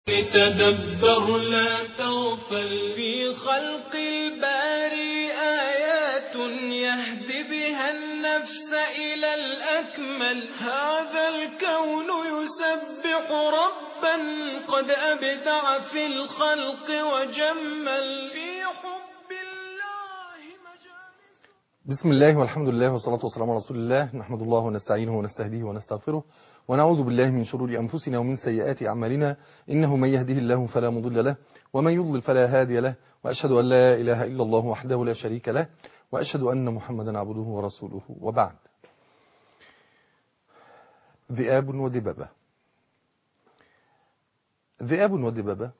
تدبر لا تغفل في خلق الباري آيات يهدي بها النفس إلى الأكمل هذا الكون يسبح ربا قد أبدع في الخلق وجمل في حب الله مجال بسم الله والحمد لله والصلاة والسلام على رسول الله نحمد الله ونستعينه ونستهديه ونستغفره ونعوذ بالله من شرور أنفسنا ومن سيئات أعمالنا إنه من يهده الله فلا مضل له ومن يضلل فلا هادي له وأشهد أن لا إله إلا الله وحده لا شريك له وأشهد أن محمدا عبده ورسوله وبعد ذئاب ودببة ذئاب ودببة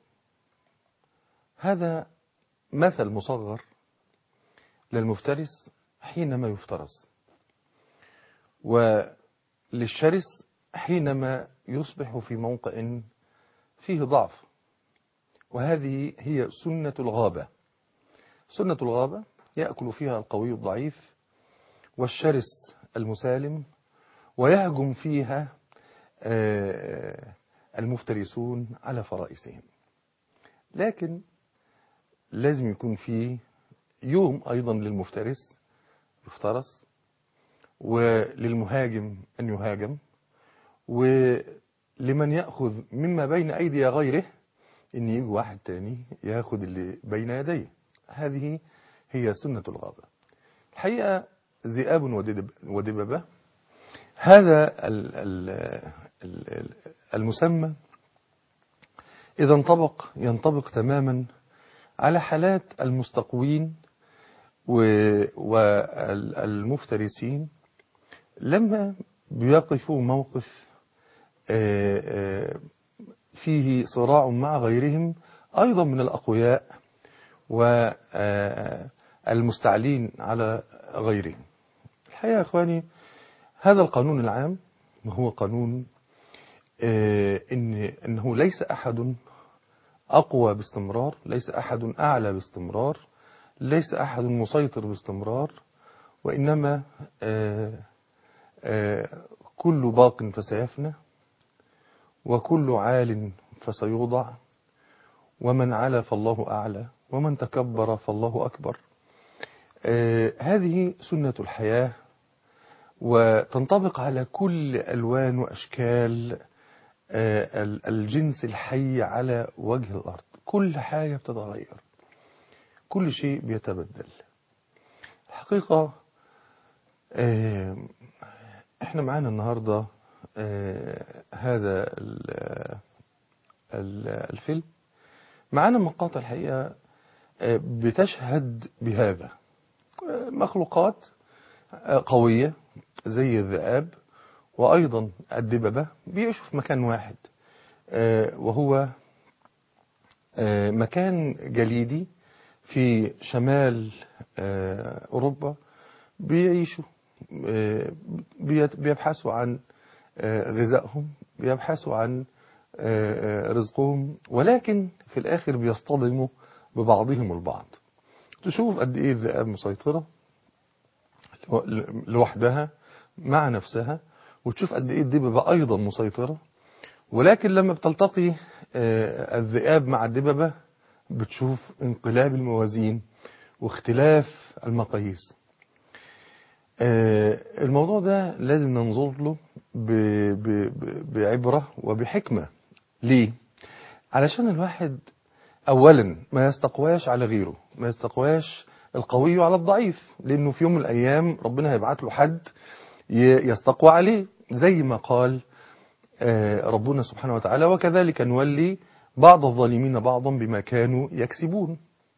هذا مثل مصغر للمفترس حينما يفترس وللشرس حينما يصبح في موقع فيه ضعف وهذه هي سنة الغابة سنة الغابة يأكل فيها القوي الضعيف والشرس المسالم ويهجم فيها المفترسون على فرائسهم لكن لازم يكون فيه يوم أيضا للمفترس يفترس وللمهاجم أن يهاجم ولمن يأخذ مما بين أيدي غيره إن يجي واحد تاني ياخد اللي بين يديه هذه هي سنة الغابة الحقيقة ذئاب ودببة هذا المسمى إذا انطبق ينطبق تماما على حالات المستقوين والمفترسين لما بيقفوا موقف فيه صراع مع غيرهم أيضا من الأقوياء والمستعلين على غيرهم الحقيقة يا أخواني هذا القانون العام هو قانون إن إنه ليس أحد أقوى باستمرار ليس أحد أعلى باستمرار ليس أحد مسيطر باستمرار وإنما كل باق فسيفنى وكل عال فسيوضع ومن علا فالله أعلى ومن تكبر فالله أكبر هذه سنة الحياة وتنطبق على كل ألوان وأشكال الجنس الحي على وجه الأرض كل حاجة بتتغير كل شيء بيتبدل الحقيقة احنا معانا النهاردة هذا الفيلم معانا مقاطع الحقيقة بتشهد بهذا مخلوقات قوية زي الذئاب وأيضا الدببة بيعيشوا في مكان واحد وهو مكان جليدي في شمال أوروبا بيعيشوا بيبحثوا عن غذائهم بيبحثوا عن رزقهم ولكن في الآخر بيصطدموا ببعضهم البعض تشوف قد إيه الذئاب مسيطرة لوحدها مع نفسها وتشوف قد إيه الدببة أيضا مسيطرة ولكن لما بتلتقي الذئاب مع الدببة بتشوف انقلاب الموازين واختلاف المقاييس الموضوع ده لازم ننظر له بعبرة وبحكمة ليه؟ علشان الواحد أولا ما يستقواش على غيره ما يستقواش القوي على الضعيف لأنه في يوم من الأيام ربنا هيبعت له حد يستقوى عليه زي ما قال ربنا سبحانه وتعالى وكذلك نولي بعض الظالمين بعضا بما كانوا يكسبون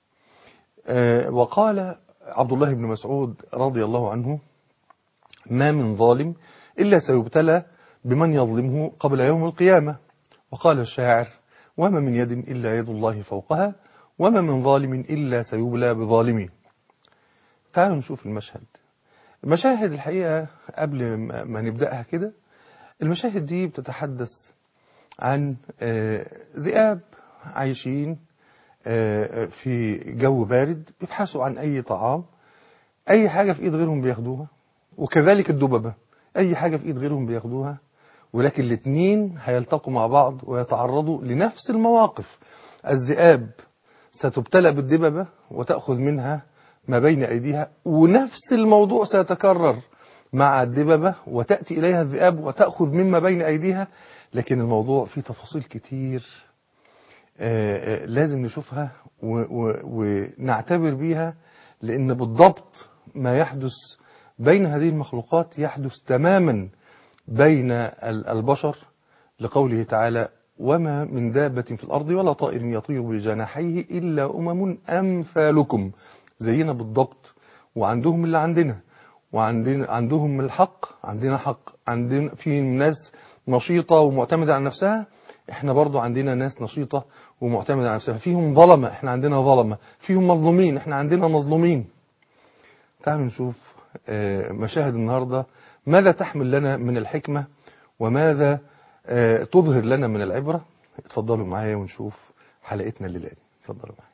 وقال عبد الله بن مسعود رضي الله عنه ما من ظالم إلا سيبتلى بمن يظلمه قبل يوم القيامة وقال الشاعر وما من يد إلا يد الله فوقها وما من ظالم إلا سيبلى بظالمين تعالوا نشوف المشهد المشاهد الحقيقة قبل ما نبدأها كده المشاهد دي بتتحدث عن ذئاب عايشين في جو بارد بيبحثوا عن أي طعام أي حاجة في إيد غيرهم بياخدوها وكذلك الدببة أي حاجة في إيد غيرهم بياخدوها ولكن الاثنين هيلتقوا مع بعض ويتعرضوا لنفس المواقف الذئاب ستبتلى بالدببة وتأخذ منها ما بين أيديها ونفس الموضوع سيتكرر مع الدببة وتأتي إليها الذئاب وتأخذ مما بين أيديها لكن الموضوع فيه تفاصيل كتير آه، آه، لازم نشوفها و- و- ونعتبر بيها لأن بالضبط ما يحدث بين هذه المخلوقات يحدث تماما بين ال- البشر لقوله تعالى وما من دابة في الأرض ولا طائر يطير بجناحيه إلا أمم أمثالكم زينا بالضبط وعندهم اللي عندنا وعندنا عندهم الحق عندنا حق عندنا في ناس نشيطة ومعتمدة على نفسها احنا برضو عندنا ناس نشيطة ومعتمدة على نفسها فيهم ظلمة احنا عندنا ظلمة فيهم مظلومين احنا عندنا مظلومين تعالوا نشوف آه، مشاهد النهاردة ماذا تحمل لنا من الحكمة وماذا آه، تظهر لنا من العبرة اتفضلوا معايا ونشوف حلقتنا الليلة دي اتفضلوا معايا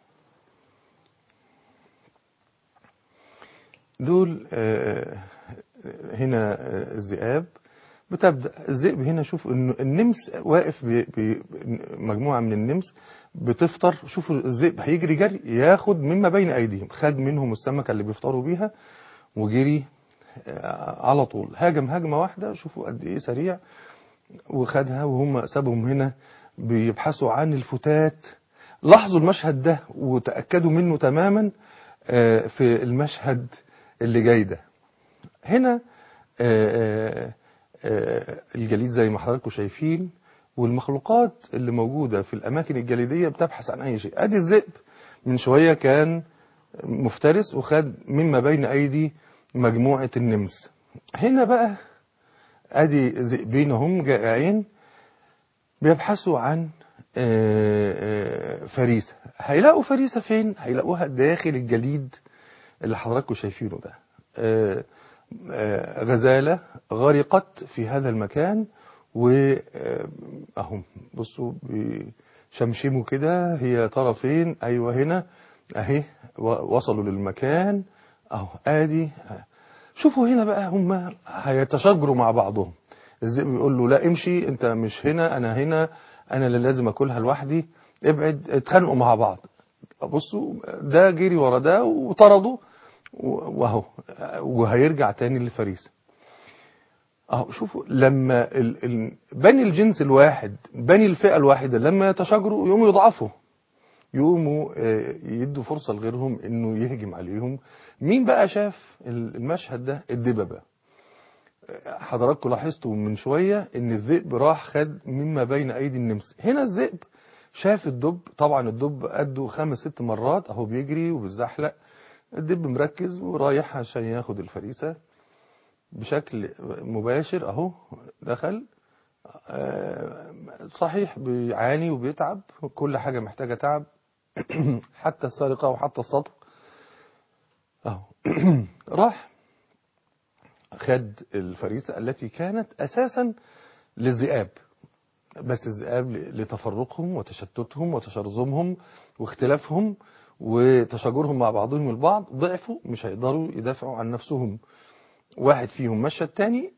دول آه، هنا آه، الذئاب بتبدأ الذئب هنا شوف انه النمس واقف بمجموعة من النمس بتفطر شوفوا الذئب هيجري جري ياخد مما بين ايديهم خد منهم السمكة اللي بيفطروا بيها وجري آه، على طول هاجم هجمة واحدة شوفوا قد ايه سريع وخدها وهم سابهم هنا بيبحثوا عن الفتات لاحظوا المشهد ده وتأكدوا منه تماما آه، في المشهد اللي جاي ده هنا آه، آه، آه، الجليد زي ما حضراتكم شايفين والمخلوقات اللي موجودة في الأماكن الجليدية بتبحث عن أي شيء أدي الذئب من شوية كان مفترس وخد مما بين أيدي مجموعة النمس هنا بقى أدي ذئبين هم جائعين بيبحثوا عن آه، آه، فريسة هيلاقوا فريسة فين؟ هيلاقوها داخل الجليد اللي حضراتكم شايفينه ده آه، آه، غزالة غرقت في هذا المكان وأهم بصوا بيشمشموا كده هي ترى فين أيوة هنا أهي و- وصلوا للمكان أهو آدي شوفوا هنا بقى هم هيتشاجروا مع بعضهم الذئب بيقول له لا امشي انت مش هنا انا هنا انا اللي لازم اكلها لوحدي ابعد اتخانقوا مع بعض بصوا ده جري ورا ده وطرده و- واهو وهيرجع تاني للفريسه اهو شوفوا لما ال... ال... بني الجنس الواحد بني الفئه الواحده لما يتشاجروا يقوموا يضعفوا يقوموا آه، يدوا فرصه لغيرهم انه يهجم عليهم مين بقى شاف المشهد ده الدببه حضراتكم لاحظتوا من شوية ان الذئب راح خد مما بين ايدي النمس هنا الذئب شاف الدب طبعا الدب قده خمس ست مرات اهو بيجري وبيزحلق الدب مركز ورايح عشان ياخد الفريسة بشكل مباشر اهو دخل آه، صحيح بيعاني وبيتعب كل حاجة محتاجة تعب حتى السرقة وحتى السطو اهو راح خد الفريسة التي كانت أساسا للذئاب بس الذئاب لتفرقهم وتشتتهم وتشرذمهم واختلافهم وتشاجرهم مع بعضهم البعض ضعفوا مش هيقدروا يدافعوا عن نفسهم واحد فيهم مشى التاني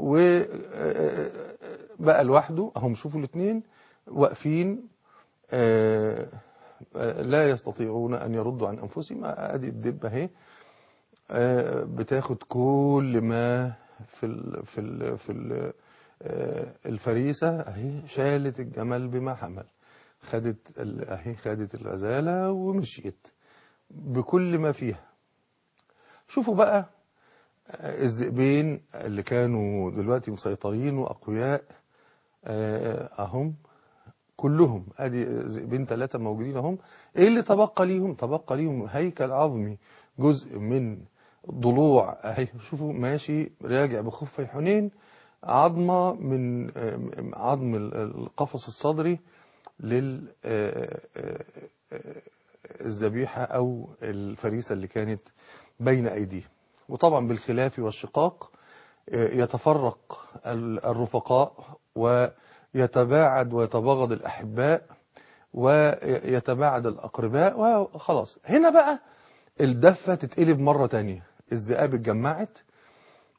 وبقى لوحده اهم شوفوا الاثنين واقفين آه، آه، لا يستطيعون ان يردوا عن انفسهم ادي الدب اهي آه، بتاخد كل ما في ال في ال في ال آه، الفريسة اهي شالت الجمل بما حمل خدت ال- اهي خدت الغزالة ومشيت بكل ما فيها شوفوا بقى آه، الذئبين اللي كانوا دلوقتي مسيطرين واقوياء آه، اهم كلهم ادي ذئبين ثلاثة موجودين اهم ايه اللي تبقى ليهم تبقى ليهم هيكل عظمي جزء من ضلوع اهي شوفوا ماشي راجع بخفي حنين عظمة من آه، عظم ال- القفص الصدري لل آه، آه، آه، الذبيحة او الفريسة اللي كانت بين ايديه وطبعا بالخلاف والشقاق آه، يتفرق ال- الرفقاء ويتباعد ويتباغض الأحباء ويتباعد الأقرباء وخلاص هنا بقى الدفة تتقلب مرة تانية الذئاب اتجمعت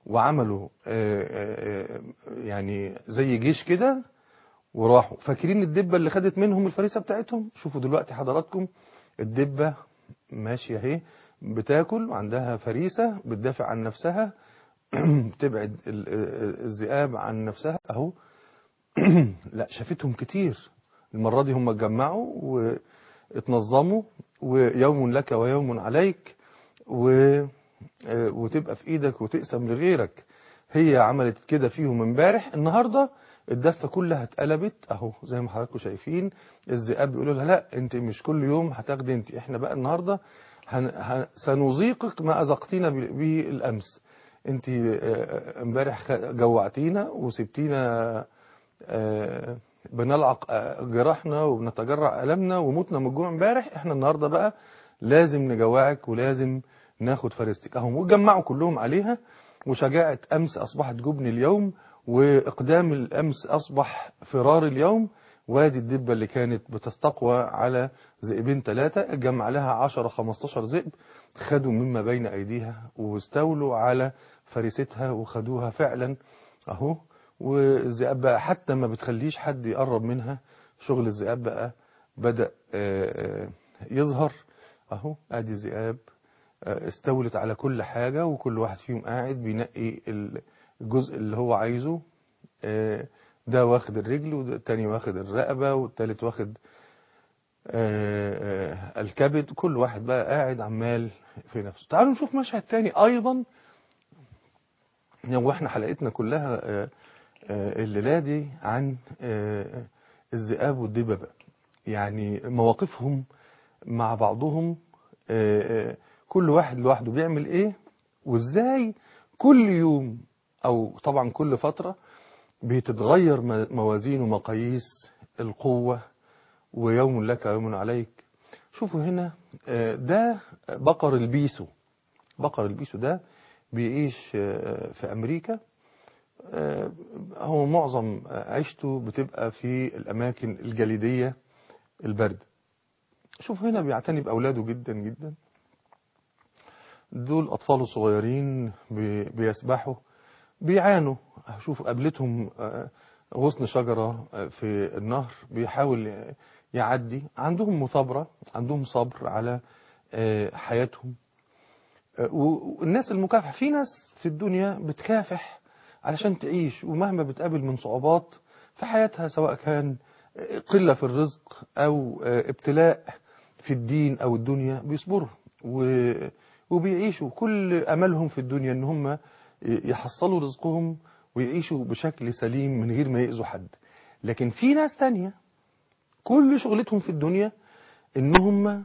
وعملوا آه، آه، آه، يعني زي جيش كده وراحوا فاكرين الدبة اللي خدت منهم الفريسة بتاعتهم شوفوا دلوقتي حضراتكم الدبة ماشية اهي بتاكل وعندها فريسة بتدافع عن نفسها بتبعد ال- ال- الذئاب عن نفسها اهو لا شافتهم كتير المرة دي هم اتجمعوا واتنظموا ويوم لك ويوم عليك و آه، وتبقى في ايدك وتقسم لغيرك هي عملت كده فيهم امبارح النهارده الدفه كلها اتقلبت اهو زي ما حضراتكم شايفين الذئاب بيقولوا لها لا انت مش كل يوم هتاخدي انت احنا بقى النهارده هن... هن... سنذيقك ما اذقتينا ب- به الامس انت آه، امبارح خ- جوعتينا وسبتينا آه، بنلعق آه، جراحنا وبنتجرع ألمنا وموتنا من الجوع امبارح احنا النهارده بقى لازم نجوعك ولازم ناخد فريستك اهم واتجمعوا كلهم عليها وشجاعة أمس أصبحت جبن اليوم وإقدام الأمس أصبح فرار اليوم وادي الدبة اللي كانت بتستقوى على ذئبين ثلاثة اتجمع لها 10 15 ذئب خدوا مما بين أيديها واستولوا على فريستها وخدوها فعلا أهو والذئاب بقى حتى ما بتخليش حد يقرب منها شغل الذئاب بقى بدأ آه، آه، يظهر أهو أدي الذئاب آه، استولت على كل حاجة وكل واحد فيهم قاعد بينقي الجزء اللي هو عايزه آه، ده واخد الرجل والتاني واخد الرقبة والتالت واخد آه، آه، الكبد كل واحد بقى قاعد عمال في نفسه تعالوا نشوف مشهد تاني أيضا هو احنا حلقتنا كلها آه، آه، الليلة دي عن آه، الذئاب والدببة يعني مواقفهم مع بعضهم آه، آه، كل واحد لوحده بيعمل ايه وازاي كل يوم او طبعا كل فترة بتتغير م- موازين ومقاييس القوة ويوم لك ويوم عليك شوفوا هنا آه، ده بقر البيسو بقر البيسو ده بيعيش آه، في أمريكا آه، هو معظم عيشته بتبقى في الأماكن الجليدية البرد شوف هنا بيعتني بأولاده جدا جدا دول أطفال صغيرين بي- بيسبحوا بيعانوا شوف قابلتهم آه، غصن شجرة آه، في النهر بيحاول يعدي عندهم مثابرة عندهم صبر على آه، حياتهم آه، و- والناس المكافحة في ناس في الدنيا بتكافح علشان تعيش ومهما بتقابل من صعوبات في حياتها سواء كان آه، قلة في الرزق أو آه، ابتلاء في الدين أو الدنيا بيصبروا و- وبيعيشوا كل أملهم في الدنيا إن هم يحصلوا رزقهم ويعيشوا بشكل سليم من غير ما يأذوا حد لكن في ناس تانية كل شغلتهم في الدنيا إن هم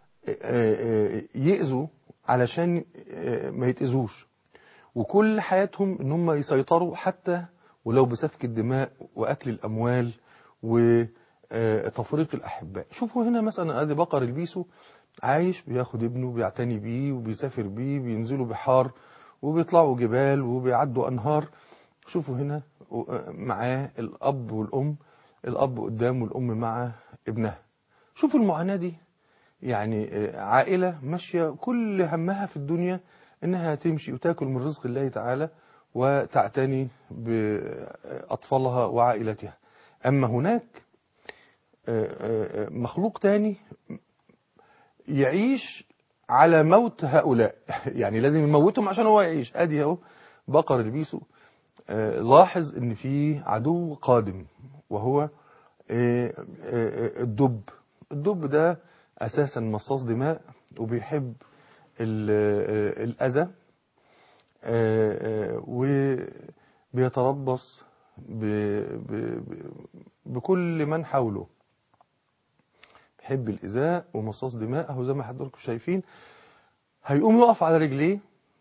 يأذوا علشان ما يتأذوش وكل حياتهم ان هم يسيطروا حتى ولو بسفك الدماء واكل الاموال وتفريق الاحباء شوفوا هنا مثلا ادي بقر البيسو عايش بياخد ابنه بيعتني بيه وبيسافر بيه بينزلوا بحار وبيطلعوا جبال وبيعدوا انهار شوفوا هنا معاه الاب والام الاب قدام والام مع ابنها شوفوا المعاناة دي يعني عائلة ماشية كل همها في الدنيا انها تمشي وتاكل من رزق الله تعالى وتعتني بأطفالها وعائلتها أما هناك مخلوق تاني يعيش على موت هؤلاء يعني لازم يموتهم عشان هو يعيش ادي اهو بقر البيسو لاحظ ان في عدو قادم وهو الدب الدب ده اساسا مصاص دماء وبيحب الأذى وبيتربص بكل من حوله بيحب الإذاء ومصاص دماء اهو زي ما حضراتكم شايفين هيقوم يقف على رجليه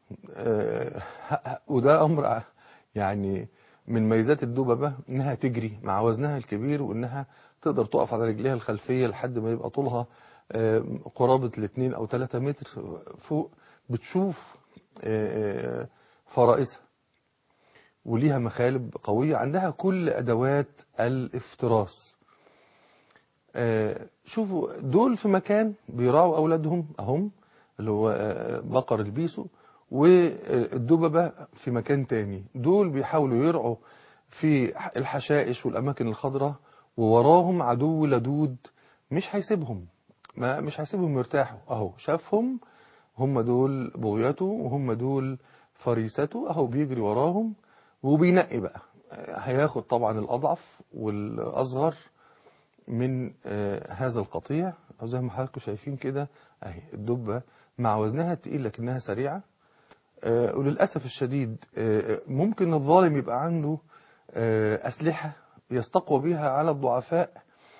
وده أمر يعني من ميزات الدببة إنها تجري مع وزنها الكبير وإنها تقدر تقف على رجليها الخلفية لحد ما يبقى طولها قرابة الاثنين أو ثلاثة متر فوق بتشوف فرائسها وليها مخالب قوية عندها كل أدوات الافتراس شوفوا دول في مكان بيراعوا أولادهم أهم اللي هو بقر البيسو والدببة في مكان تاني دول بيحاولوا يرعوا في الحشائش والأماكن الخضراء ووراهم عدو لدود مش هيسيبهم ما مش هيسيبهم يرتاحوا اهو شافهم هم دول بغيته وهم دول فريسته اهو بيجري وراهم وبينقي بقى هياخد طبعا الأضعف والأصغر من آه، هذا القطيع أو زي ما حضراتكم شايفين كده أهي الدبة مع وزنها التقيل لكنها سريعة آه، وللأسف الشديد آه، ممكن الظالم يبقى عنده آه، أسلحة يستقوى بها على الضعفاء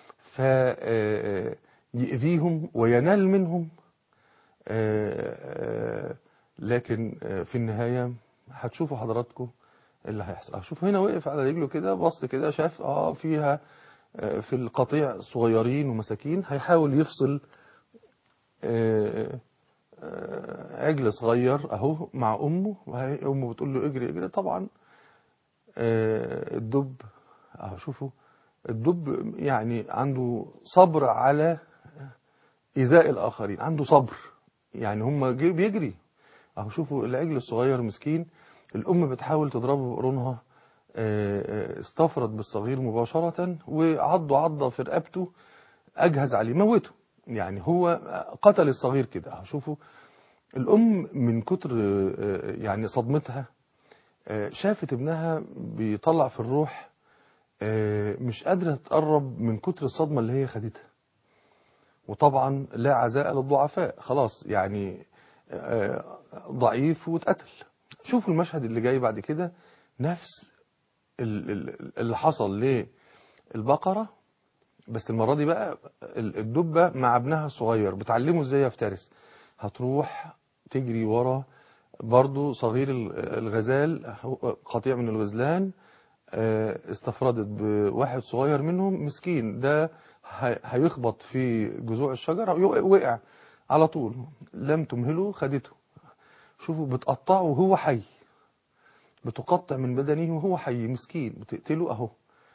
فيأذيهم وينال منهم آه، آه، لكن آه، في النهاية هتشوفوا حضراتكم اللي هيحصل هشوف هنا وقف على رجله كده بص كده شاف اه فيها آه، في القطيع صغيرين ومساكين هيحاول يفصل آه، آه، عجل صغير اهو مع امه وهي امه بتقول له اجري اجري طبعا آه، الدب اهو شوفوا الدب يعني عنده صبر على ايذاء الاخرين عنده صبر يعني هم جي- بيجري اهو شوفوا العجل الصغير مسكين الام بتحاول تضربه بقرونها آه، آه، استفرد بالصغير مباشرة وعضوا عضة في رقبته أجهز عليه موته يعني هو قتل الصغير كده اهو شوفوا الأم من كتر آه، يعني صدمتها آه، شافت ابنها بيطلع في الروح آه، مش قادرة تقرب من كتر الصدمة اللي هي خدتها وطبعا لا عزاء للضعفاء خلاص يعني آه، ضعيف واتقتل شوفوا المشهد اللي جاي بعد كده نفس ال- ال- اللي حصل للبقرة بس المرة دي بقى ال- الدبة مع ابنها الصغير بتعلمه ازاي يفترس هتروح تجري ورا برضو صغير ال- الغزال هو- قطيع من الغزلان آه، استفردت بواحد صغير منهم مسكين ده هي- هيخبط في جذوع الشجرة ويق- وقع على طول لم تمهله خدته شوفوا بتقطعه وهو حي بتقطع من بدنه وهو حي مسكين بتقتله اهو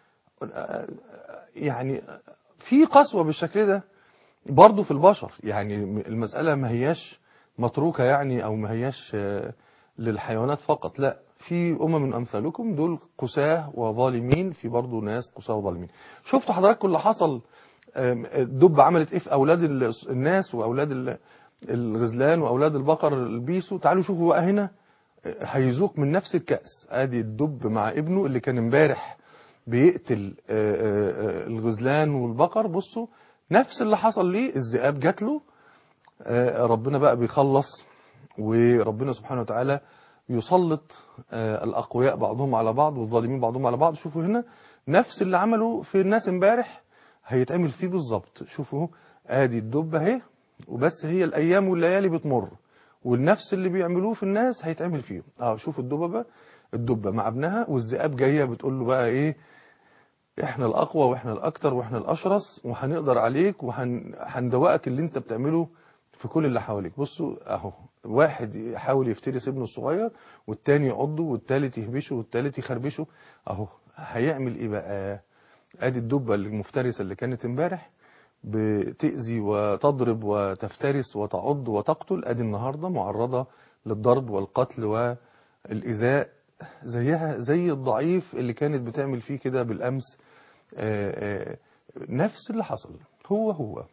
يعني في قسوة بالشكل ده برضه في البشر يعني المسألة ما هياش متروكة يعني او ما هياش آه، للحيوانات فقط لا في أمم أمثالكم دول قساة وظالمين في برضه ناس قساة وظالمين شفتوا حضراتكم اللي حصل آم، الدب عملت ايه في أولاد ال- الناس وأولاد ال- الغزلان وأولاد البقر البيسو تعالوا شوفوا بقى هنا آه، هيذوق من نفس الكأس ادي الدب مع ابنه اللي كان امبارح بيقتل آه، آه، آه، الغزلان والبقر بصوا نفس اللي حصل ليه الذئاب جات له آه، ربنا بقى بيخلص وربنا سبحانه وتعالى يسلط آه، الأقوياء بعضهم على بعض والظالمين بعضهم على بعض شوفوا هنا نفس اللي عمله في الناس امبارح هيتعمل فيه بالظبط شوفوا ادي الدب اهي وبس هي الايام والليالي بتمر والنفس اللي بيعملوه في الناس هيتعمل فيهم اه شوفوا الدببه الدبه مع ابنها والذئاب جايه بتقول له بقى ايه احنا الاقوى واحنا الاكتر واحنا الاشرس وهنقدر عليك وهندوقك اللي انت بتعمله في كل اللي حواليك بصوا اهو واحد يحاول يفترس ابنه الصغير والتاني يعضه والتالت يهبشه والتالت يخربشه اهو هيعمل ايه بقى ادي الدبه المفترسه اللي كانت امبارح بتأذي وتضرب وتفترس وتعض وتقتل ادي النهارده معرضه للضرب والقتل والإيذاء زيها زي الضعيف اللي كانت بتعمل فيه كده بالأمس آه، آه، نفس اللي حصل هو هو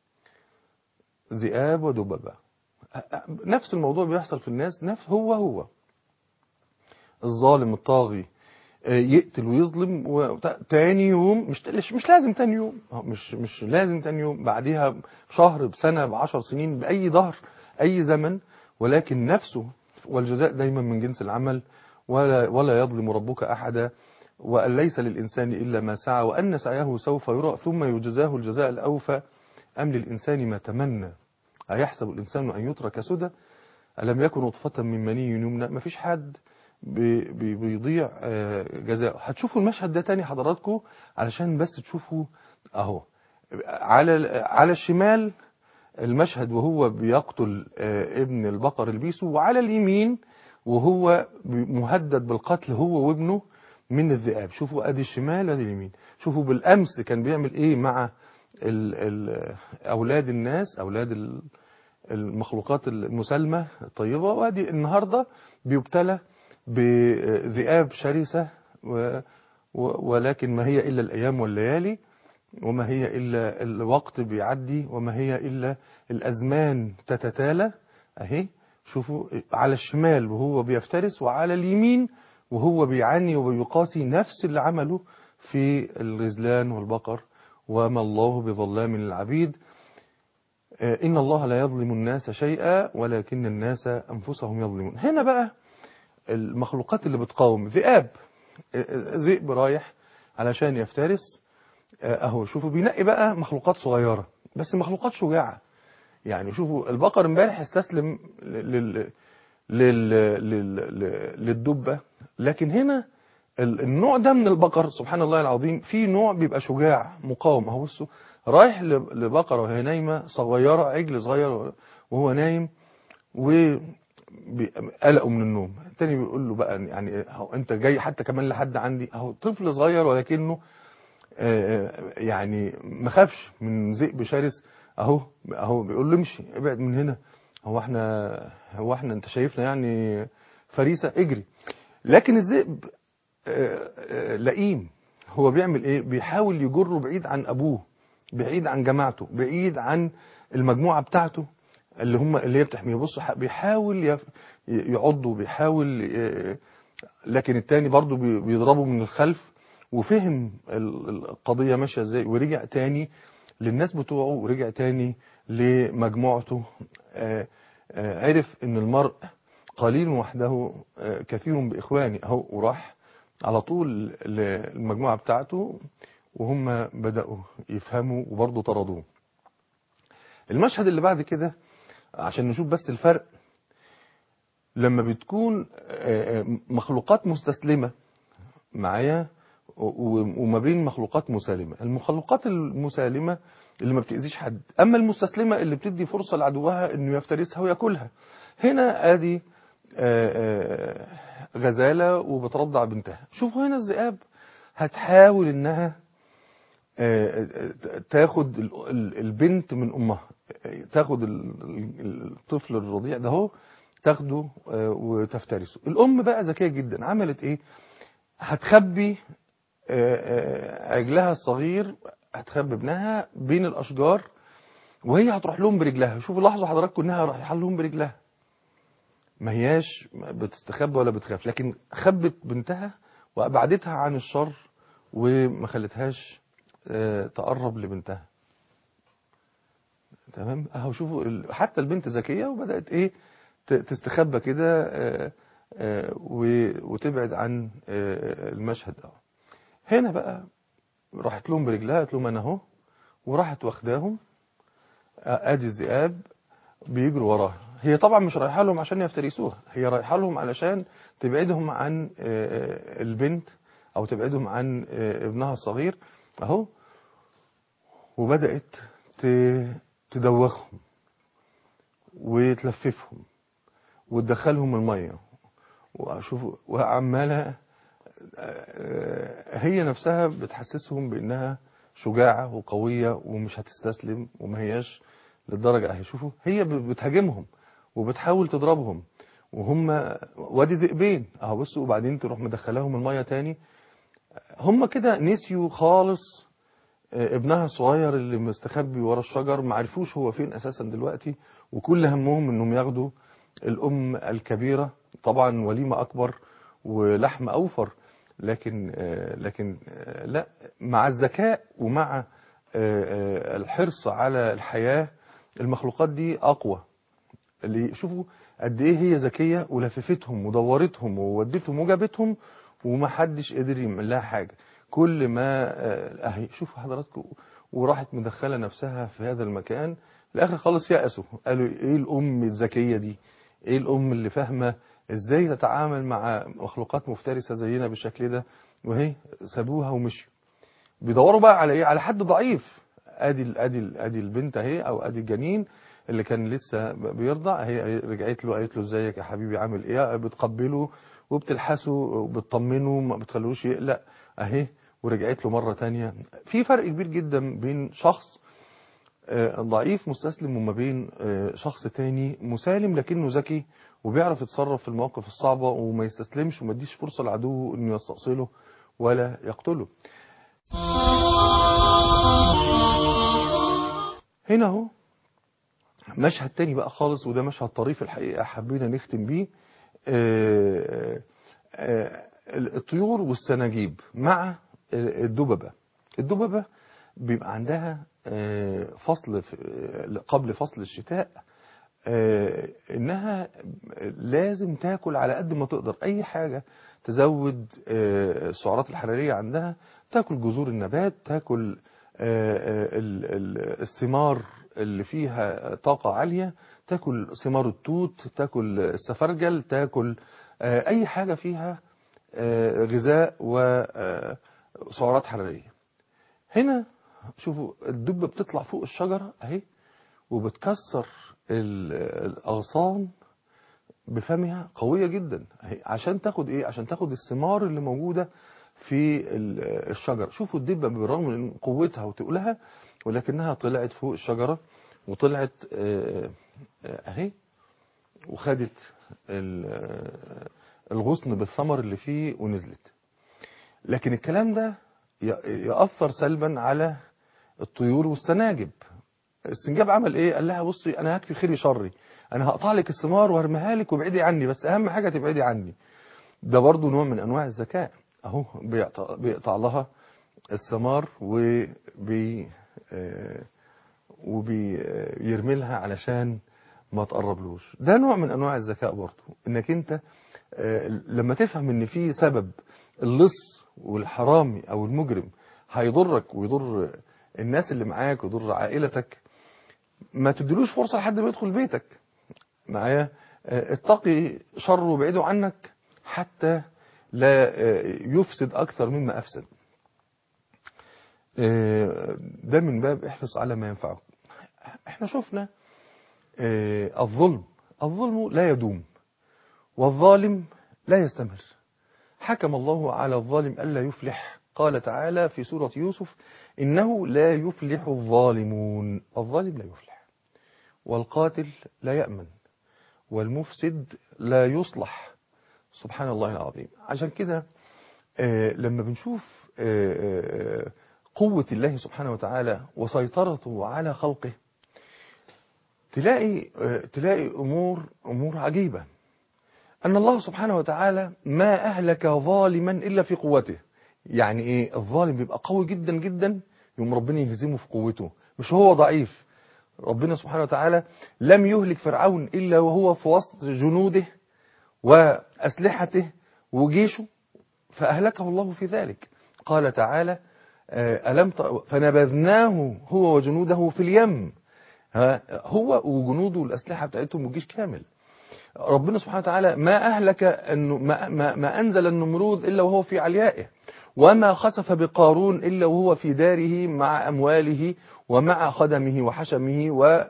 ذئاب ودببة نفس الموضوع بيحصل في الناس نفس هو هو الظالم الطاغي آه، يقتل ويظلم وتاني يوم مش مش لازم تاني يوم آه، مش مش لازم تاني يوم بعديها بشهر بسنة بعشر سنين بأي ظهر أي زمن ولكن نفسه والجزاء دايما من جنس العمل ولا ولا يظلم ربك أحدا وأن ليس للإنسان إلا ما سعى وأن سعيه سوف يرى ثم يجزاه الجزاء الأوفى أم للإنسان ما تمنى أيحسب الإنسان أن يترك سدى ألم يكن نطفة من مني يمنى ما فيش حد بي- بي- بيضيع آه، جزاءه هتشوفوا المشهد ده تاني حضراتكم علشان بس تشوفوا أهو على على الشمال المشهد وهو بيقتل آه، ابن البقر البيسو وعلى اليمين وهو مهدد بالقتل هو وابنه من الذئاب شوفوا ادي الشمال ادي اليمين شوفوا بالامس كان بيعمل ايه مع ال ال اولاد الناس اولاد ال المخلوقات المسالمة الطيبة وادي النهاردة بيبتلى بذئاب شرسة و و- ولكن ما هي إلا الأيام والليالي وما هي إلا الوقت بيعدي وما هي إلا الأزمان تتتالى أهي شوفوا على الشمال وهو بيفترس وعلى اليمين وهو بيعاني وبيقاسي نفس اللي عمله في الغزلان والبقر وما الله بظلام للعبيد آه، إن الله لا يظلم الناس شيئا ولكن الناس أنفسهم يظلمون هنا بقى المخلوقات اللي بتقاوم ذئاب آه، آه، ذئب رايح علشان يفترس آه، اهو شوفوا بينقي بقى مخلوقات صغيرة بس مخلوقات شجاعة يعني شوفوا البقر امبارح استسلم لل لل لل لل- للدبة لكن هنا ال- النوع ده من البقر سبحان الله العظيم في نوع بيبقى شجاع مقاوم اهو بصوا رايح ل- لبقرة وهي نايمة صغيرة عجل صغير وهو نايم وقلقوا من النوم التاني بيقول له بقى يعني اهو انت جاي حتى كمان لحد عندي اهو طفل صغير ولكنه آه، يعني ما خافش من ذئب شرس اهو اهو بيقول له امشي ابعد من هنا هو احنا هو احنا انت شايفنا يعني فريسه اجري لكن الذئب آه، آه، لئيم هو بيعمل ايه بيحاول يجره بعيد عن ابوه بعيد عن جماعته بعيد عن المجموعه بتاعته اللي هم اللي هي بتحميه بص بيحاول يف- يعضه بيحاول آه، لكن التاني برضه بي- بيضربه من الخلف وفهم ال- القضية ماشية ازاي ورجع تاني للناس بتوعه ورجع تاني لمجموعته آه، آه، عرف ان المرء قليل وحده آه، كثير بإخوانه اهو وراح على طول للمجموعة بتاعته وهم بدأوا يفهموا وبرضه طردوه المشهد اللي بعد كده عشان نشوف بس الفرق لما بتكون آه، آه، مخلوقات مستسلمة معايا و- وما بين مخلوقات مسالمة المخلوقات المسالمة اللي ما بتأذيش حد أما المستسلمة اللي بتدي فرصة لعدوها إنه يفترسها ويأكلها هنا آدي آه، آه، غزالة وبترضع بنتها شوفوا هنا الذئاب هتحاول إنها آه، آه، تاخد ال- ال- البنت من أمها آه، تاخد ال- ال- الطفل الرضيع ده هو تاخده آه، وتفترسه الأم بقى ذكية جدا عملت إيه هتخبي آه، آه، عجلها الصغير هتخبي ابنها بين الأشجار وهي هتروح لهم برجلها شوفوا لاحظوا حضراتكم انها رايحه لهم برجلها ما هياش بتستخبى ولا بتخاف لكن خبت بنتها وابعدتها عن الشر وما خلتهاش آه، تقرب لبنتها تمام اهو شوفوا ال- حتى البنت ذكيه وبدات ايه ت- تستخبى كده آه، آه، و- وتبعد عن آه، المشهد ده هنا بقى راحت لهم برجلها قالت لهم انا اهو وراحت واخداهم آه، ادي الذئاب بيجروا وراها هي طبعا مش رايحه لهم عشان يفترسوها هي رايحه لهم علشان تبعدهم عن آه، البنت او تبعدهم عن آه، ابنها الصغير اهو وبدات ت- تدوخهم وتلففهم وتدخلهم الميه وشوفوا وعماله آه، هي نفسها بتحسسهم بانها شجاعه وقويه ومش هتستسلم وما هياش للدرجه اهي شوفوا هي ب- بتهاجمهم وبتحاول تضربهم وهم وادي ذئبين اهو بصوا وبعدين تروح مدخلاهم الميه تاني هم كده نسيوا خالص آه، ابنها الصغير اللي مستخبي ورا الشجر ما عرفوش هو فين اساسا دلوقتي وكل همهم انهم ياخدوا الام الكبيره طبعا وليمه اكبر ولحم اوفر لكن آه، لكن آه، لا مع الذكاء ومع آه، آه، الحرص على الحياه المخلوقات دي اقوى اللي شوفوا قد ايه هي ذكيه ولففتهم ودورتهم وودتهم وجابتهم ومحدش قدر يعمل لها حاجه كل ما آه، اهي شوفوا حضراتكم وراحت مدخله نفسها في هذا المكان الاخر خالص يأسوا قالوا ايه الام الذكيه دي ايه الام اللي فاهمه ازاي تتعامل مع مخلوقات مفترسه زينا بالشكل ده وهي سابوها ومشوا بيدوروا بقى على ايه على حد ضعيف ادي ال- ادي ال- ادي البنت اهي او ادي الجنين اللي كان لسه ب- بيرضع هي رجعت له قالت له ازيك يا حبيبي عامل ايه بتقبله وبتلحسه وبتطمنه ما بتخلوش يقلق اهي ورجعت له مرة تانية في فرق كبير جدا بين شخص آه، ضعيف مستسلم وما بين آه، شخص تاني مسالم لكنه ذكي وبيعرف يتصرف في المواقف الصعبة وما يستسلمش وما يديش فرصة لعدوه انه يستأصله ولا يقتله هنا اهو مشهد تاني بقى خالص وده مشهد طريف الحقيقة حبينا نختم بيه آه، آه، الطيور والسناجيب مع الدببة الدببة بيبقى عندها آه، فصل في- قبل فصل الشتاء آه، انها لازم تاكل على قد ما تقدر اي حاجة تزود آه، السعرات الحرارية عندها تاكل جذور النبات تاكل آه، آه، ال- ال- الثمار اللي فيها طاقة عالية تاكل ثمار التوت تاكل السفرجل تاكل آه، اي حاجة فيها آه، غذاء وسعرات حرارية هنا شوفوا الدبة بتطلع فوق الشجرة اهي وبتكسر ال- الأغصان بفمها قوية جدا اهي عشان تاخد ايه عشان تاخد الثمار اللي موجودة في ال- الشجر شوفوا الدبة بالرغم من قوتها وتقلها ولكنها طلعت فوق الشجرة وطلعت آه، آه، اهي وخدت ال- آه، الغصن بالثمر اللي فيه ونزلت لكن الكلام ده ي- يأثر سلبا على الطيور والسناجب السنجاب عمل ايه قال لها بصي انا هكفي خيري شري انا هقطع لك الثمار وارميها لك وابعدي عني بس اهم حاجه تبعدي عني ده برضو نوع من انواع الذكاء اهو بيقطع, بيقطع لها الثمار وبي آه، وبيرمي لها علشان ما تقربلوش ده نوع من انواع الذكاء برضو انك انت آه، لما تفهم ان في سبب اللص والحرامي او المجرم هيضرك ويضر الناس اللي معاك ويضر عائلتك ما تدلوش فرصة لحد ما يدخل بيتك معايا آه، اتقي شره وابعده عنك حتى لا آه، يفسد أكثر مما أفسد آه، ده من باب احرص على ما ينفعك احنا شفنا آه، الظلم الظلم لا يدوم والظالم لا يستمر حكم الله على الظالم ألا يفلح قال تعالى في سورة يوسف إنه لا يفلح الظالمون الظالم لا يفلح والقاتل لا يأمن والمفسد لا يصلح سبحان الله العظيم عشان كده آه، لما بنشوف آه، آه، قوة الله سبحانه وتعالى وسيطرته على خلقه تلاقي آه، تلاقي أمور أمور عجيبة أن الله سبحانه وتعالى ما أهلك ظالما إلا في قوته يعني إيه الظالم بيبقى قوي جدا جدا يوم ربنا يهزمه في قوته مش هو ضعيف ربنا سبحانه وتعالى لم يهلك فرعون إلا وهو في وسط جنوده وأسلحته وجيشه فأهلكه الله في ذلك قال تعالى آه، ألم ت- فنبذناه هو وجنوده في اليم ها، هو وجنوده والأسلحة بتاعتهم والجيش كامل ربنا سبحانه وتعالى ما أهلك أنه ما, ما, ما أنزل النمرود إلا وهو في عليائه وما خسف بقارون إلا وهو في داره مع أمواله ومع خدمه وحشمه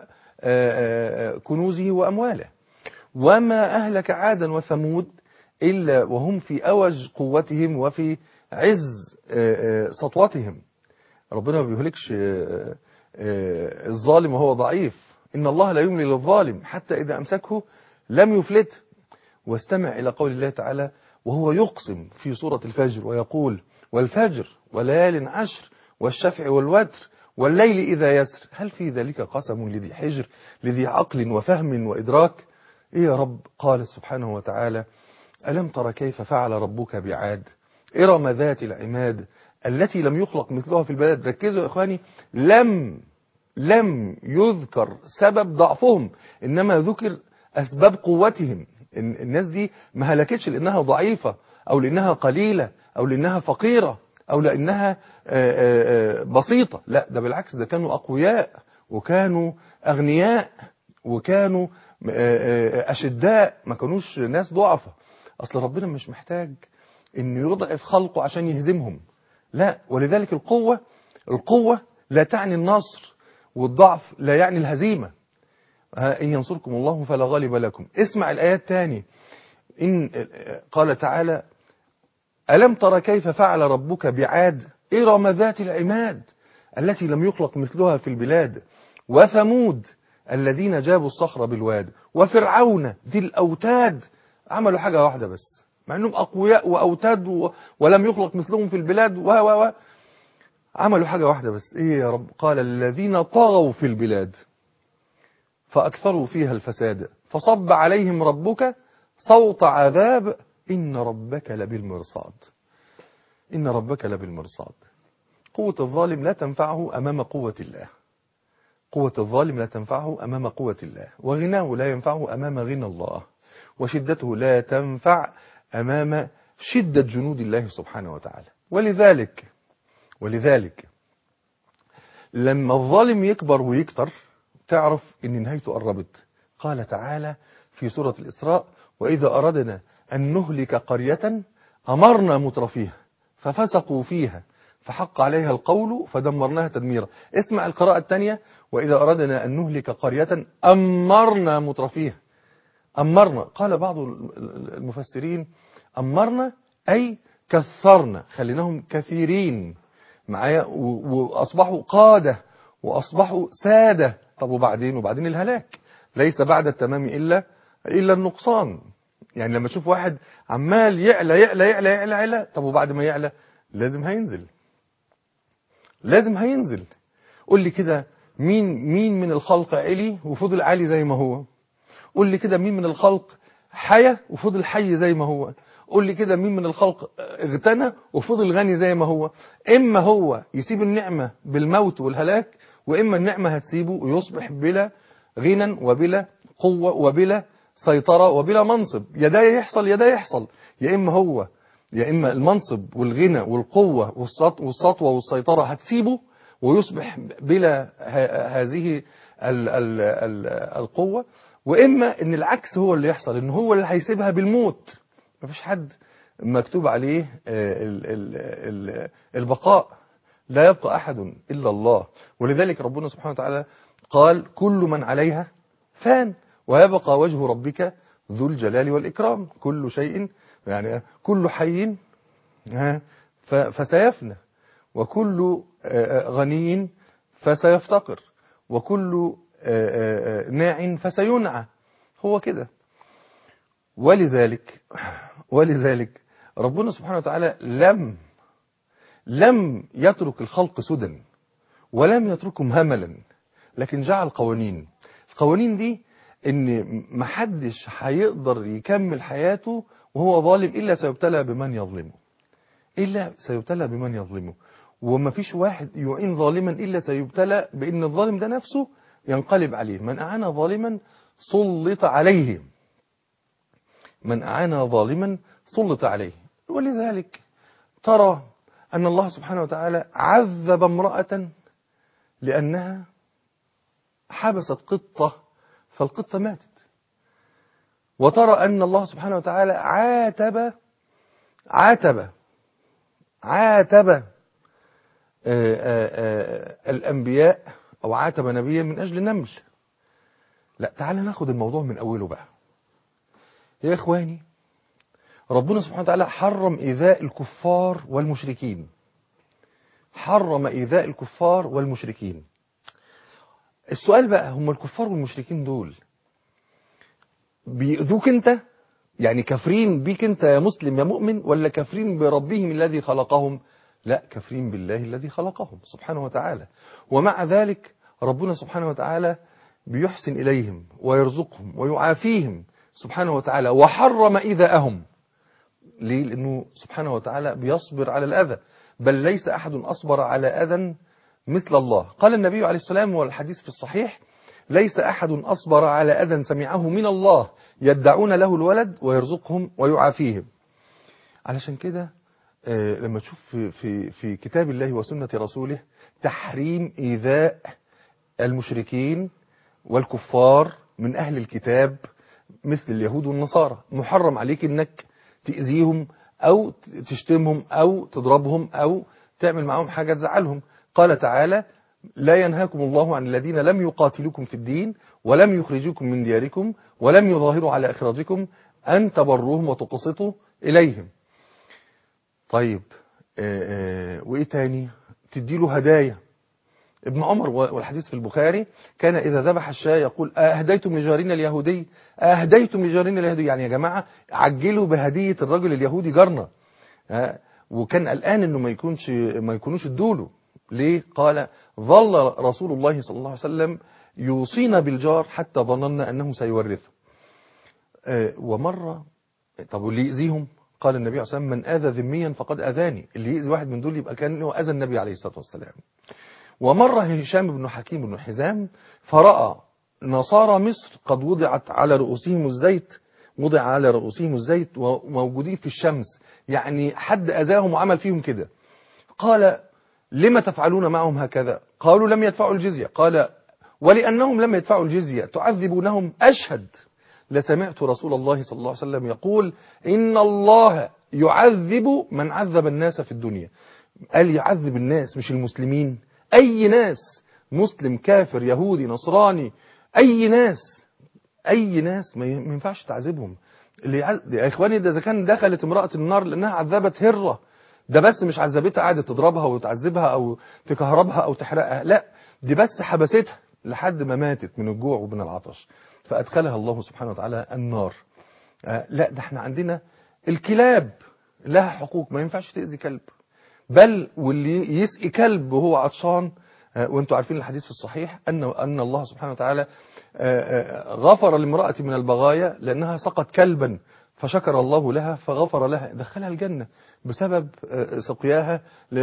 وكنوزه وأمواله وما أهلك عادا وثمود إلا وهم في أوج قوتهم وفي عز آه، آه، سطوتهم ربنا ما بيهلكش آه، آه، الظالم وهو ضعيف إن الله لا يملي للظالم حتى إذا أمسكه لم يفلته واستمع إلى قول الله تعالى وهو يقسم في سورة الفجر ويقول والفجر وليال عشر والشفع والوتر والليل إذا يسر هل في ذلك قسم لذي حجر لذي عقل وفهم وإدراك إيه يا رب قال سبحانه وتعالى ألم تر كيف فعل ربك بعاد إرم ذات العماد التي لم يخلق مثلها في البلد ركزوا يا إخواني لم لم يذكر سبب ضعفهم إنما ذكر أسباب قوتهم إن- الناس دي ما هلكتش لأنها ضعيفة أو لأنها قليلة أو لأنها فقيرة أو لأنها آه، آه، آه، بسيطة لا ده بالعكس ده كانوا أقوياء وكانوا أغنياء وكانوا آه، آه، أشداء ما كانوش ناس ضعفة أصل ربنا مش محتاج إنه يضعف خلقه عشان يهزمهم لا ولذلك القوة القوة لا تعني النصر والضعف لا يعني الهزيمة ها، إن ينصركم الله فلا غالب لكم اسمع الآيات تاني إن قال تعالى ألم تر كيف فعل ربك بعاد إرم ذات العماد التي لم يخلق مثلها في البلاد وثمود الذين جابوا الصخر بالواد وفرعون ذي الأوتاد عملوا حاجة واحدة بس مع أنهم أقوياء وأوتاد و... ولم يخلق مثلهم في البلاد و و و عملوا حاجة واحدة بس إيه يا رب قال الذين طغوا في البلاد فأكثروا فيها الفساد فصب عليهم ربك صوت عذاب إن ربك لبالمرصاد إن ربك لبالمرصاد قوة الظالم لا تنفعه أمام قوة الله قوة الظالم لا تنفعه أمام قوة الله وغناه لا ينفعه أمام غنى الله وشدته لا تنفع أمام شدة جنود الله سبحانه وتعالى ولذلك ولذلك لما الظالم يكبر ويكتر تعرف ان نهايته قربت قال تعالى في سورة الإسراء وإذا أردنا أن نهلك قرية أمرنا مترفيها ففسقوا فيها فحق عليها القول فدمرناها تدميرا اسمع القراءة الثانية وإذا أردنا أن نهلك قرية أمرنا مترفيها أمرنا قال بعض المفسرين أمرنا أي كثرنا خليناهم كثيرين معايا وأصبحوا قادة وأصبحوا سادة طب وبعدين وبعدين الهلاك ليس بعد التمام إلا إلا النقصان يعني لما تشوف واحد عمال يعلى يعلى يعلى يعلى يعلى طب وبعد ما يعلى لازم هينزل لازم هينزل قول لي كده مين مين من الخلق علي وفضل عالي زي ما هو قول لي كده مين من الخلق حيا وفضل حي زي ما هو قول لي كده مين من الخلق اغتنى وفضل غني زي ما هو اما هو يسيب النعمة بالموت والهلاك واما النعمة هتسيبه ويصبح بلا غنى وبلا قوة وبلا سيطرة وبلا منصب يا ده يحصل يا ده يحصل يا اما هو يا اما المنصب والغنى والقوة والسطوة والسيطرة هتسيبه ويصبح بلا هذه ال ال ال القوة واما ان العكس هو اللي يحصل ان هو اللي هيسيبها بالموت مفيش حد مكتوب عليه ال ال ال البقاء لا يبقى أحد إلا الله ولذلك ربنا سبحانه وتعالى قال كل من عليها فان ويبقى وجه ربك ذو الجلال والإكرام كل شيء يعني كل حي فسيفنى وكل غني فسيفتقر وكل ناع فسينعى هو كده ولذلك ولذلك ربنا سبحانه وتعالى لم لم يترك الخلق سدى ولم يتركهم هملا لكن جعل قوانين القوانين دي ان محدش هيقدر يكمل حياته وهو ظالم الا سيبتلى بمن يظلمه الا سيبتلى بمن يظلمه وما فيش واحد يعين ظالما الا سيبتلى بان الظالم ده نفسه ينقلب عليه من اعان ظالما سلط عليه من أعان ظالما سلط عليه ولذلك ترى أن الله سبحانه وتعالى عذب امرأة لأنها حبست قطة فالقطة ماتت وترى أن الله سبحانه وتعالى عاتب عاتب عاتب آآ آآ الأنبياء أو عاتب نبيا من أجل نمل لا تعالى ناخد الموضوع من أوله بقى يا إخواني ربنا سبحانه وتعالى حرم إيذاء الكفار والمشركين حرم إيذاء الكفار والمشركين السؤال بقى هم الكفار والمشركين دول بيؤذوك انت يعني كافرين بيك انت يا مسلم يا مؤمن ولا كافرين بربهم الذي خلقهم لا كافرين بالله الذي خلقهم سبحانه وتعالى ومع ذلك ربنا سبحانه وتعالى بيحسن إليهم ويرزقهم ويعافيهم سبحانه وتعالى وحرم إيذاءهم ليه لأنه سبحانه وتعالى بيصبر على الأذى بل ليس أحد أصبر على أذى مثل الله قال النبي عليه السلام والحديث في الصحيح ليس أحد أصبر على أذى سمعه من الله يدعون له الولد ويرزقهم ويعافيهم علشان كده لما تشوف في, في, في كتاب الله وسنة رسوله تحريم إيذاء المشركين والكفار من أهل الكتاب مثل اليهود والنصارى محرم عليك انك تأذيهم او تشتمهم او تضربهم او تعمل معهم حاجة تزعلهم قال تعالى لا ينهاكم الله عن الذين لم يقاتلوكم في الدين ولم يخرجوكم من دياركم ولم يظاهروا على إخراجكم أن تبروهم وتقسطوا إليهم طيب آآ آآ وإيه تاني تديله هدايا ابن عمر والحديث في البخاري كان إذا ذبح الشاة يقول أهديتم لجارنا اليهودي أهديتم لجارنا اليهودي يعني يا جماعة عجلوا بهدية الرجل اليهودي جارنا آه، وكان قلقان انه ما يكونش ما يكونوش ادوله ليه قال ظل رسول الله صلى الله عليه وسلم يوصينا بالجار حتى ظننا انه سيورثه آه، ومره طب واللي يأذيهم قال النبي عليه الصلاه والسلام من اذى ذميا فقد اذاني اللي يأذي واحد من دول يبقى كانه اذى النبي عليه الصلاه والسلام ومر هشام بن حكيم بن حزام فرأى نصارى مصر قد وضعت على رؤوسهم الزيت وضع على رؤوسهم الزيت وموجودين في الشمس يعني حد أذاهم وعمل فيهم كده قال لما تفعلون معهم هكذا قالوا لم يدفعوا الجزية قال ولأنهم لم يدفعوا الجزية تعذبونهم أشهد لسمعت رسول الله صلى الله عليه وسلم يقول إن الله يعذب من عذب الناس في الدنيا قال يعذب الناس مش المسلمين أي ناس مسلم كافر يهودي نصراني أي ناس أي ناس ما ينفعش تعذبهم اللي يعز... يا إخواني ده إذا كان دخلت امرأة النار لأنها عذبت هرة ده بس مش عذبتها قعدت تضربها وتعذبها أو تكهربها أو تحرقها لا دي بس حبستها لحد ما ماتت من الجوع ومن العطش فأدخلها الله سبحانه وتعالى النار آه لا ده احنا عندنا الكلاب لها حقوق ما ينفعش تأذي كلب بل واللي يسقي كلب وهو عطشان آه وانتم عارفين الحديث في الصحيح أن أن الله سبحانه وتعالى آه غفر لامرأة من البغايا لأنها سقت كلبا فشكر الله لها فغفر لها دخلها الجنة بسبب سقياها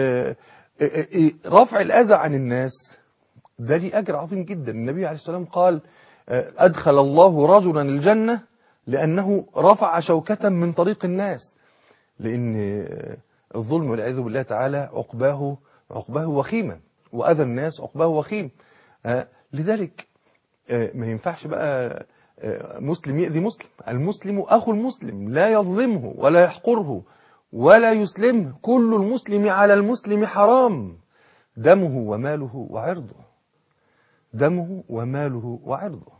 رفع الأذى عن الناس ده ليه أجر عظيم جدا النبي عليه السلام قال أدخل الله رجلا الجنة لأنه رفع شوكة من طريق الناس لأن الظلم والعياذ بالله تعالى عقباه عقباه وخيما وأذى الناس عقباه وخيم لذلك ما ينفعش بقى مسلم يأذي مسلم المسلم أخو المسلم لا يظلمه ولا يحقره ولا يسلمه كل المسلم على المسلم حرام دمه وماله وعرضه دمه وماله وعرضه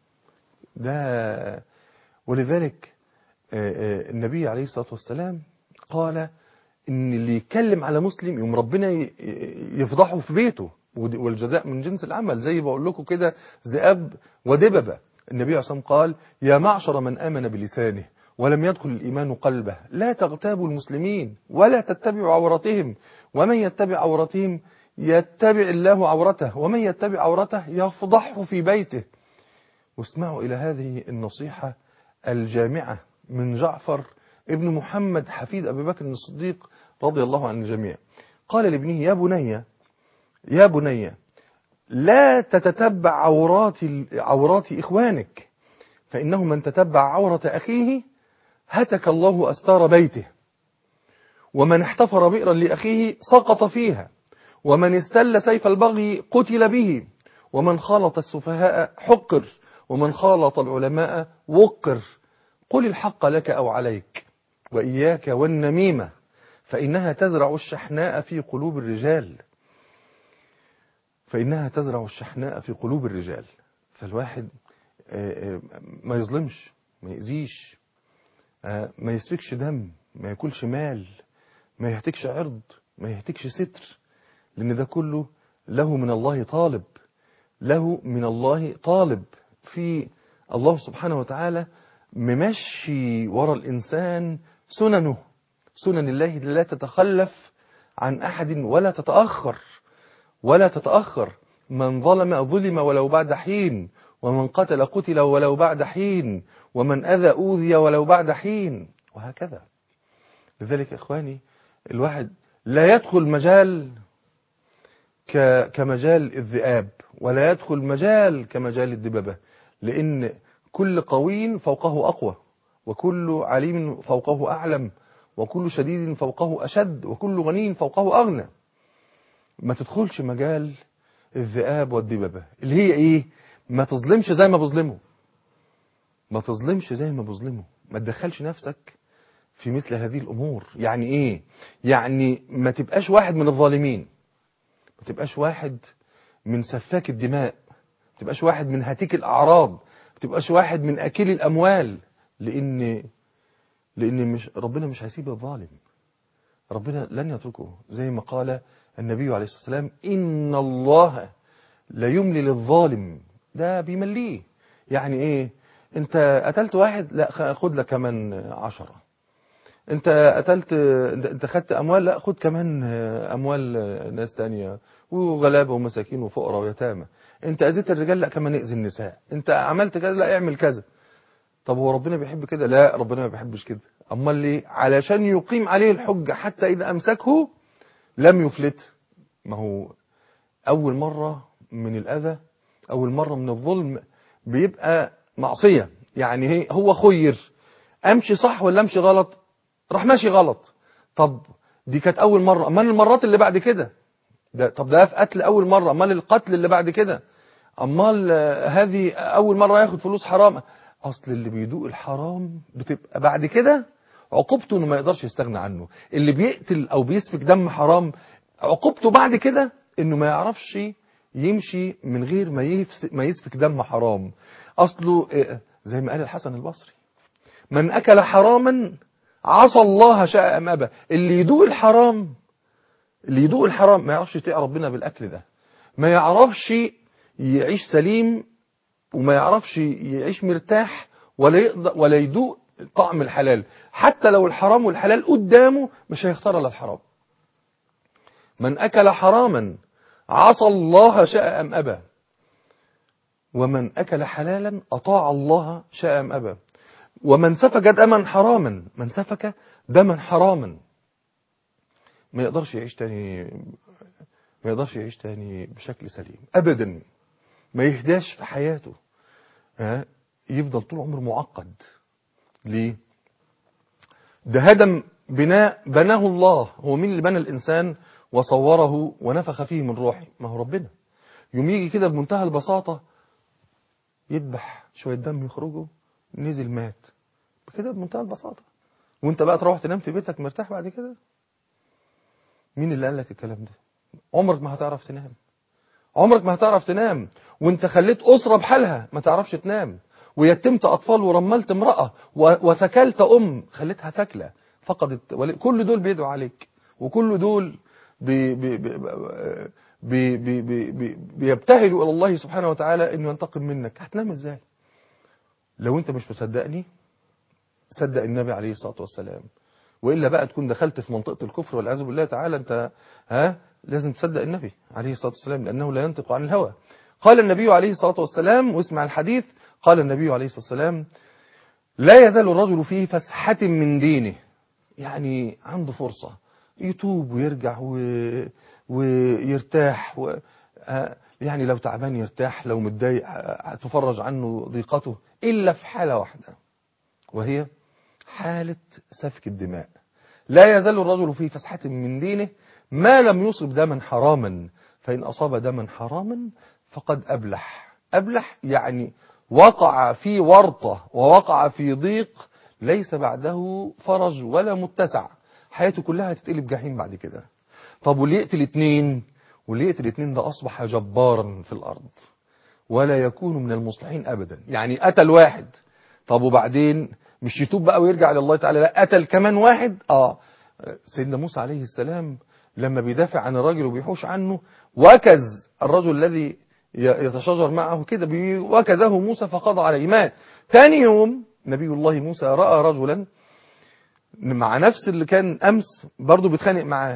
ده ولذلك النبي عليه الصلاة والسلام قال ان اللي يتكلم على مسلم يوم ربنا يفضحه في بيته والجزاء من جنس العمل زي بقول لكم كده ذئاب ودببة النبي عليه الصلاة والسلام قال يا معشر من آمن بلسانه ولم يدخل الإيمان قلبه لا تغتابوا المسلمين ولا تتبعوا عورتهم ومن يتبع عورتهم يتبع الله عورته ومن يتبع عورته يفضحه في بيته واسمعوا إلى هذه النصيحة الجامعة من جعفر ابن محمد حفيد أبي بكر الصديق رضي الله عن الجميع قال لابنه يا بني يا بني لا تتتبع عورات عورات إخوانك فإنه من تتبع عورة أخيه هتك الله أستار بيته ومن احتفر بئرا لأخيه سقط فيها ومن استل سيف البغي قتل به ومن خالط السفهاء حقر ومن خالط العلماء وقر قل الحق لك أو عليك وإياك والنميمة فإنها تزرع الشحناء في قلوب الرجال فإنها تزرع الشحناء في قلوب الرجال فالواحد ما يظلمش ما يأذيش ما يسفكش دم ما ياكلش مال ما يهتكش عرض ما يهتكش ستر لأن ده كله له من الله طالب له من الله طالب في الله سبحانه وتعالى ممشي ورا الإنسان سننه سنن الله لا تتخلف عن أحد ولا تتأخر ولا تتأخر من ظلم ظلم ولو بعد حين ومن قتل قتل ولو بعد حين ومن أذى أوذي ولو بعد حين وهكذا لذلك يا إخواني الواحد لا يدخل مجال كمجال الذئاب ولا يدخل مجال كمجال الدببة لأن كل قوي فوقه أقوى وكل عليم فوقه أعلم وكل شديد فوقه أشد وكل غني فوقه أغنى ما تدخلش مجال الذئاب والدببة اللي هي إيه ما تظلمش زي ما بظلمه ما تظلمش زي ما بظلمه ما تدخلش نفسك في مثل هذه الأمور يعني إيه يعني ما تبقاش واحد من الظالمين ما تبقاش واحد من سفاك الدماء ما تبقاش واحد من هاتيك الأعراض ما تبقاش واحد من أكل الأموال لأن لأن مش ربنا مش هيسيب الظالم ربنا لن يتركه زي ما قال النبي عليه الصلاة والسلام إن الله لا يملي للظالم ده بيمليه يعني ايه انت قتلت واحد لا خد لك كمان عشرة انت قتلت انت خدت اموال لا خد كمان اموال ناس تانية وغلابة ومساكين وفقراء ويتامى انت اذيت الرجال لا كمان اذي النساء انت عملت كذا لا اعمل كذا طب هو ربنا بيحب كده لا ربنا ما بيحبش كده امال ليه علشان يقيم عليه الحجة حتى اذا امسكه لم يفلت ما هو اول مرة من الاذى اول مرة من الظلم بيبقى معصية يعني هي هو خير امشي صح ولا امشي غلط راح ماشي غلط طب دي كانت اول مرة امال المرات اللي بعد كده ده طب ده في قتل اول مرة امال القتل اللي بعد كده امال هذه اول مرة ياخد فلوس حرام اصل اللي بيدوق الحرام بتبقى بعد كده عقوبته انه ما يقدرش يستغنى عنه اللي بيقتل او بيسفك دم حرام عقوبته بعد كده انه ما يعرفش يمشي من غير ما ما يسفك دم حرام اصله زي ما قال الحسن البصري من اكل حراما عصى الله شاء ام ابى اللي يدوق الحرام اللي يدوق الحرام ما يعرفش يطيع ربنا بالاكل ده ما يعرفش يعيش سليم وما يعرفش يعيش مرتاح ولا يقدر ولا يدوق طعم الحلال حتى لو الحرام والحلال قدامه مش هيختار الا الحرام من اكل حراما عصى الله شاء ام ابى ومن اكل حلالا اطاع الله شاء ام ابى ومن سفك دما حراما من سفك دما حراما ما يقدرش يعيش تاني ما يقدرش يعيش تاني بشكل سليم ابدا ما يهداش في حياته ها يفضل طول عمره معقد ليه ده هدم بناء بناه الله هو مين اللي بنى الانسان وصوره ونفخ فيه من روحه ما هو ربنا يوم يجي كده بمنتهى البساطة يذبح شوية دم يخرجوا نزل مات كده بمنتهى البساطة وانت بقى تروح تنام في بيتك مرتاح بعد كده مين اللي قال لك الكلام ده عمرك ما هتعرف تنام عمرك ما هتعرف تنام وانت خليت أسرة بحالها ما تعرفش تنام ويتمت أطفال ورملت امرأة وثكلت أم خليتها ثكلة فقدت كل دول بيدعوا عليك وكل دول بي بي بي بي بي بي بي بيبتهلوا إلى الله سبحانه وتعالى إنه ينتقم منك هتنام إزاي لو أنت مش مصدقني صدق النبي عليه الصلاة والسلام وإلا بقى تكون دخلت في منطقة الكفر والعياذ بالله تعالى أنت ها لازم تصدق النبي عليه الصلاة والسلام لأنه لا ينطق عن الهوى قال النبي عليه الصلاة والسلام واسمع الحديث قال النبي عليه الصلاة والسلام لا يزال الرجل في فسحة من دينه يعني عنده فرصة يتوب ويرجع و... ويرتاح و... يعني لو تعبان يرتاح لو متضايق تفرج عنه ضيقته إلا في حالة واحدة وهي حالة سفك الدماء لا يزال الرجل في فسحة من دينه ما لم يصب دما حراما فإن أصاب دما حراما فقد أبلح أبلح يعني وقع في ورطة ووقع في ضيق ليس بعده فرج ولا متسع حياته كلها هتتقلب جحيم بعد كده طب واللي يقتل اتنين واللي يقتل اتنين ده أصبح جبارا في الأرض ولا يكون من المصلحين أبدا يعني قتل واحد طب وبعدين مش يتوب بقى ويرجع لله تعالى لا قتل كمان واحد اه سيدنا موسى عليه السلام لما بيدافع عن الراجل وبيحوش عنه وكز الرجل الذي يتشاجر معه كده وكزه موسى فقضى عليه مات تاني يوم نبي الله موسى رأى رجلا مع نفس اللي كان أمس برضه بيتخانق معاه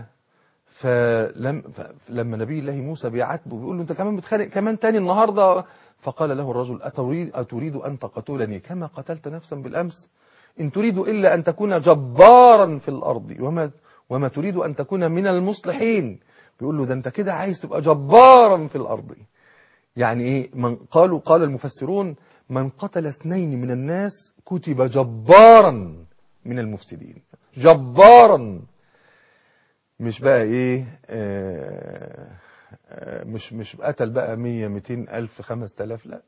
فلم فلما نبي الله موسى بيعاتبه بيقول له انت كمان بتخانق كمان تاني النهارده فقال له الرجل أتريد, أتريد أن تقتلني كما قتلت نفسا بالأمس إن تريد إلا أن تكون جبارا في الأرض وما, وما تريد أن تكون من المصلحين بيقول له ده أنت كده عايز تبقى جبارا في الأرض يعني إيه من قالوا قال المفسرون من قتل اثنين من الناس كتب جبارا من المفسدين جبارا مش بقى ايه آه آه مش مش قتل بقى 100 200 الف 5000 لا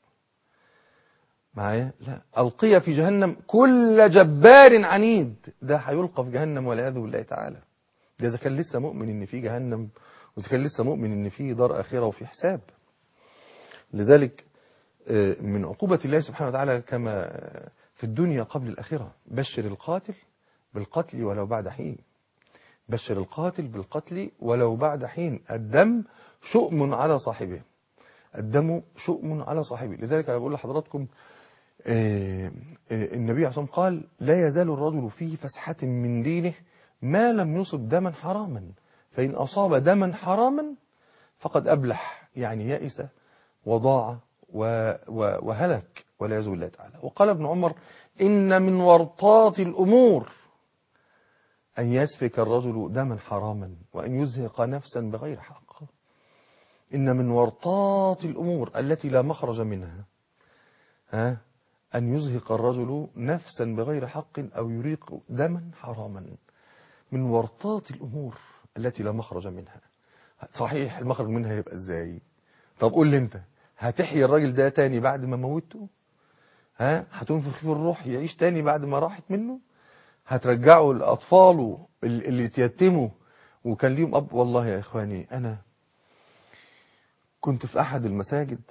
معايا لا القي في جهنم كل جبار عنيد ده هيلقى في جهنم والعياذ بالله تعالى ده اذا كان لسه مؤمن ان في جهنم واذا كان لسه مؤمن ان في دار اخره وفي حساب لذلك من عقوبة الله سبحانه وتعالى كما في الدنيا قبل الآخرة بشر القاتل بالقتل ولو بعد حين بشر القاتل بالقتل ولو بعد حين الدم شؤم على صاحبه الدم شؤم على صاحبه لذلك أنا بقول لحضراتكم آه، آه، النبي عليه الصلاة والسلام قال لا يزال الرجل في فسحة من دينه ما لم يصب دما حراما فإن أصاب دما حراما فقد أبلح يعني يئس وضاع و- و- وهلك والعياذ بالله تعالى وقال ابن عمر إن من ورطات الأمور أن يسفك الرجل دما حراما وأن يزهق نفسا بغير حق إن من ورطات الأمور التي لا مخرج منها ها أن يزهق الرجل نفسا بغير حق أو يريق دما حراما من ورطات الأمور التي لا مخرج منها صحيح المخرج منها يبقى ازاي طب قول لي انت هتحيي الراجل ده تاني بعد ما موته ها هتنفخ فيه الروح يعيش تاني بعد ما راحت منه هترجعه لأطفاله ال- اللي اتيتموا وكان ليهم أب والله يا إخواني أنا كنت في أحد المساجد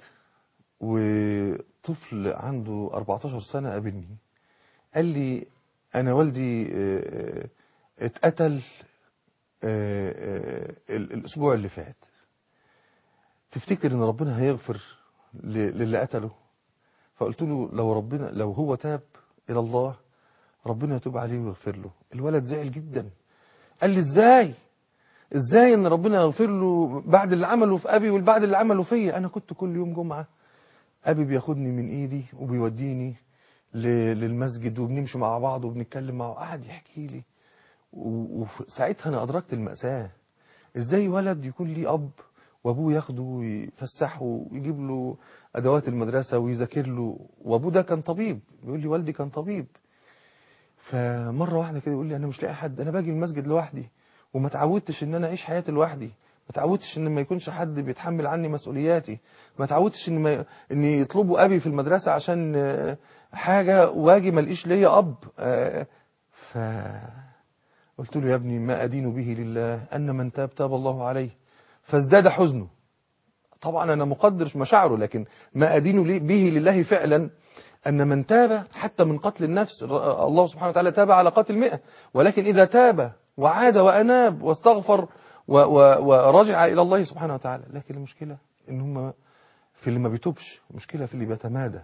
وطفل عنده 14 سنة قابلني قال لي أنا والدي آه، آه، اتقتل آه، آه، ال- الأسبوع اللي فات تفتكر إن ربنا هيغفر ل- للي قتله فقلت له لو ربنا لو هو تاب إلى الله ربنا يتوب عليه ويغفر له الولد زعل جدا قال لي ازاي ازاي ان ربنا يغفر له بعد اللي عمله في ابي والبعد اللي عمله فيا انا كنت كل يوم جمعه ابي بياخدني من ايدي وبيوديني ل- للمسجد وبنمشي مع بعض وبنتكلم معه قعد يحكي لي و- وساعتها انا ادركت المأساة ازاي ولد يكون ليه اب وابوه ياخده ويفسحه ويجيب له ادوات المدرسه ويذاكر له وابوه ده كان طبيب بيقول لي والدي كان طبيب فمره واحده كده يقول لي انا مش لاقي حد انا باجي المسجد لوحدي وما اتعودتش ان انا اعيش حياتي لوحدي ما اتعودتش ان ما يكونش حد بيتحمل عني مسؤولياتي ما اتعودتش ان ما ان يطلبوا ابي في المدرسه عشان آه، حاجه واجي ما الاقيش ليا اب آه، ف قلت له يا ابني ما ادين به لله ان من تاب تاب الله عليه فازداد حزنه طبعا انا مقدر مشاعره لكن ما ادين لي- به لله فعلا أن من تاب حتى من قتل النفس ر- الله سبحانه وتعالى تاب على قتل مئة ولكن إذا تاب وعاد وأناب واستغفر و- و- ورجع إلى الله سبحانه وتعالى لكن المشكلة إن هم في اللي ما بيتوبش المشكلة في اللي بيتمادى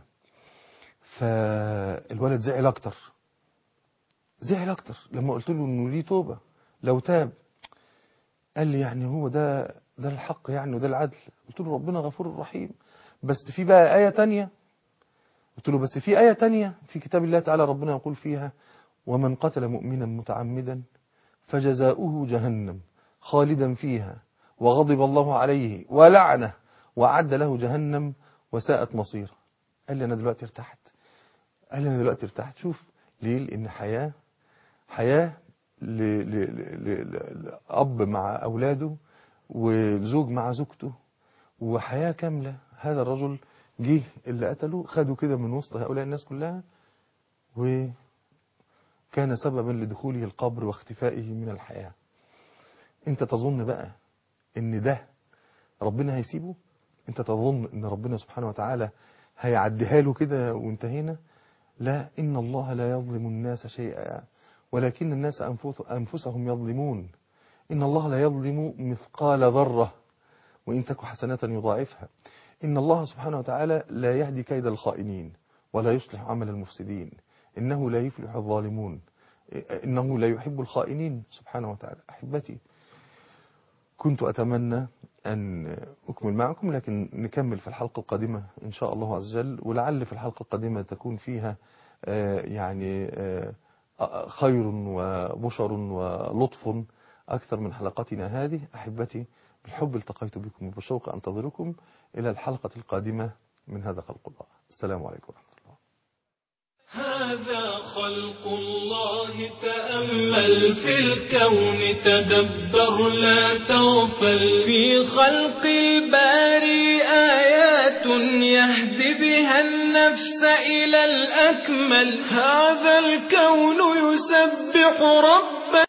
فالولد زعل أكتر زعل أكتر لما قلت له إنه ليه توبة لو تاب قال لي يعني هو ده ده الحق يعني وده العدل قلت له ربنا غفور رحيم بس في بقى آية تانية قلت له بس في آية تانية في كتاب الله تعالى ربنا يقول فيها ومن قتل مؤمنا متعمدا فجزاؤه جهنم خالدا فيها وغضب الله عليه ولعنه وأعد له جهنم وساءت مصيره قال لي أنا دلوقتي ارتحت قال لي أنا دلوقتي ارتحت شوف ليه لأن حياة حياة ل- ل- ل- ل- لأب مع أولاده وزوج مع زوجته وحياة كاملة هذا الرجل جه اللي قتله خده كده من وسط هؤلاء الناس كلها وكان سببا لدخوله القبر واختفائه من الحياة انت تظن بقى ان ده ربنا هيسيبه انت تظن ان ربنا سبحانه وتعالى هيعديها له كده وانتهينا لا ان الله لا يظلم الناس شيئا ولكن الناس أنفس- انفسهم يظلمون ان الله لا يظلم مثقال ذره وإن تك حسنة يضاعفها إن الله سبحانه وتعالى لا يهدي كيد الخائنين ولا يصلح عمل المفسدين إنه لا يفلح الظالمون إنه لا يحب الخائنين سبحانه وتعالى أحبتي كنت أتمنى أن أكمل معكم لكن نكمل في الحلقة القادمة إن شاء الله عز وجل ولعل في الحلقة القادمة تكون فيها آه، يعني آه، آه، خير وبشر ولطف أكثر من حلقتنا هذه أحبتي بالحب التقيت بكم وبالشوق أنتظركم إلى الحلقة القادمة من هذا خلق الله السلام عليكم ورحمة الله هذا خلق الله تأمل في الكون تدبر لا تغفل في خلق الباري آيات يهدي بها النفس إلى الأكمل هذا الكون يسبح ربا